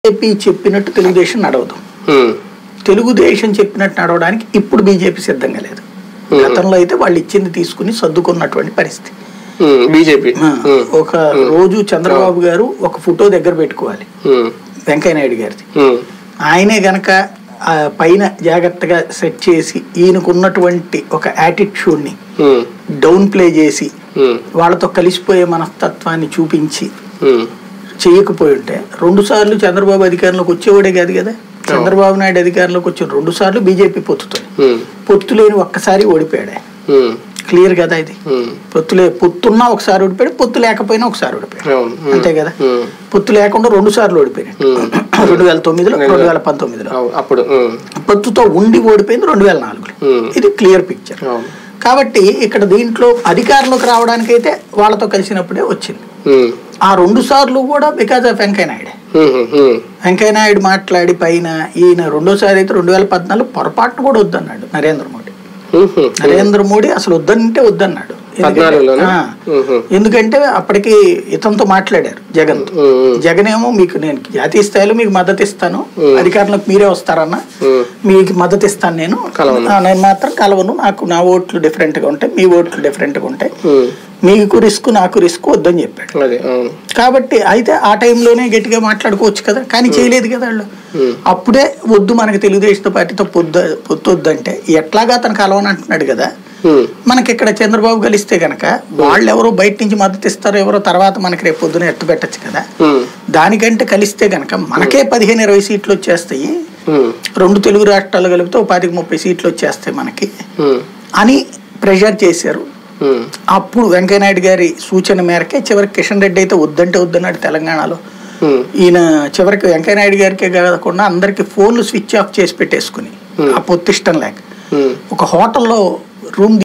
BJP చెప్పినట్టు తెలుగుదేశం నడవదు ఉమ్, తెలుగుదేశం చెప్పినట్టు నడవడానికి ఇప్పుడు బీజేపీ సిద్ధంగా లేదు గతంలో అయితే వాళ్ళు ఇచ్చింది తీసుకుని సర్దుకున్నటువంటి పరిస్థితి ఉమ్, బీజేపీ ఆ, ఉమ్, ఒక రోజు చంద్రబాబు గారు ఒక ఫోటో దగ్గర పెట్టుకోవాలి ఉమ్, వెంకయ్య నాయుడు గారిది ఉమ్, ఆయనే గనక ఆ పైన జాగ్రత్తగా సెట్ చేసి ఈయనకున్నటువంటి ఒక యాటిట్యూడ్ని ఉమ్, డౌన్ ప్లే చేసి ఉమ్, వాళ్ళతో కలిసిపోయే మనస్తత్వాన్ని చూపించి ఉమ్, చేయకపోయి ఉంటే రెండు సార్లు చంద్రబాబు అధికారంలోకి వచ్చేవాడే కాదు కదా చంద్రబాబు నాయుడు అధికారంలోకి వచ్చిన రెండు సార్లు బీజేపీ పొత్తుతో ఉమ్, పొత్తు లేని ఒక్కసారి ఓడిపోయాడే ఉమ్, క్లియర్ కదా ఇది ఉమ్, పొత్తులే పొత్తున్నా ఒకసారి ఓడిపోయాడు పొత్తు లేకపోయినా ఒకసారి ఓడిపోయాడు అవును ఉమ్, అంతే కదా ఉమ్, పొత్తు లేకుండా రెండు సార్లు ఓడిపోయాడు రెండు వేల తొమ్మిదిలో రెండు వేల పంతొమ్మిదిలో అవును, అప్పుడు ఉమ్, పొత్తుతో ఉండి ఓడిపోయింది రెండు వేల నాలుగులో ఉమ్, ఇది క్లియర్ పిక్చర్ అవును కాబట్టి ఇక్కడ దీంట్లో అధికారంలోకి రావడానికైతే వాళ్ళతో కలిసినప్పుడే వచ్చింది ఉమ్, ఆ రెండు సార్లు కూడా బికాజ్ ఆఫ్ వెంకయ్య నాయుడే ఉమ్, ఉమ్, వెంకయ్య నాయుడు మాట్లాడి పైన ఈయన రెండోసారి అయితే రెండు వేల పద్నాలుగు పొరపాటును కూడా వద్దన్నాడు నరేంద్ర మోడీ ఉమ్, ఉమ్, నరేంద్ర మోడీ అసలు వద్దంటే వద్దన్నాడు ఎందుకంటే- పద్నాలుగులోనా? ఆ. ఉహు. ఎందుకంటే అప్పటికి ఇతనితో మాట్లాడారు జగన్ ఉమ్, ఉమ్, జగన్ ఏమో మీకు నేను జాతీయ స్థాయిలో మీకు మద్దతు ఇస్తాను అధికారంలోకి మీరే వస్తారన్న ఉమ్, మీకు మద్దతు ఇస్తాను నేను కలవను. ఆ, నేను మాత్రం కలవను నాకు నా ఓట్లు different గా ఉంటాయి మీ ఓట్లు different గా ఉంటాయి ఉమ్, మీకు రిస్క్ నాకు రిస్క్ వద్దని చెప్పాడు అదే అవును కాబట్టి అయితే ఆ టైంలోనే గట్టిగా మాట్లాడుకోవచ్చు కదా కానీ చేయలేదు కదా వాళ్ళు ఉమ్, అప్పుడే వద్దు మనకి తెలుగుదేశం పార్టీతో పొద్దు పొత్తొద్దంటే ఎట్లాగా అతను కలవని అంటున్నాడు కదా ఉమ్, మనకి ఇక్కడ చంద్రబాబు కలిస్తే గనక వాళ్ళు ఎవరో బయట నుంచి మద్దతు ఇస్తారో ఎవరో తర్వాత మనకి రేపు పొద్దున ఎత్తు పెట్టచ్చు కదా ఉమ్, దానికంటే కలిస్తే గనక మనకే పదిహేను ఇరవై సీట్లు వచ్చేస్తాయి ఉమ్, రెండు తెలుగు రాష్ట్రాలు కలిపితే ఓ పాతిక ముప్పై సీట్లు వచ్చేస్తాయి మనకి ఉమ్, అని ప్రెషర్ చేశారు ఉమ్, అప్పుడు వెంకయ్యనాయుడు గారి సూచన మేరకే చివరికి కిషన్ రెడ్డి అయితే వద్దంటే వద్దన్నాడు తెలంగాణలో ఉమ్, ఈయన చివరికి వెంకయ్యనాయుడు గారికే కాకుండా అందరికి ఫోన్లు స్విచ్ ఆఫ్ చేసి పెట్టేసుకుని ఆ పొత్తు ఇష్టం లేక ఉమ్. ఒక హోటల్లో రూమ్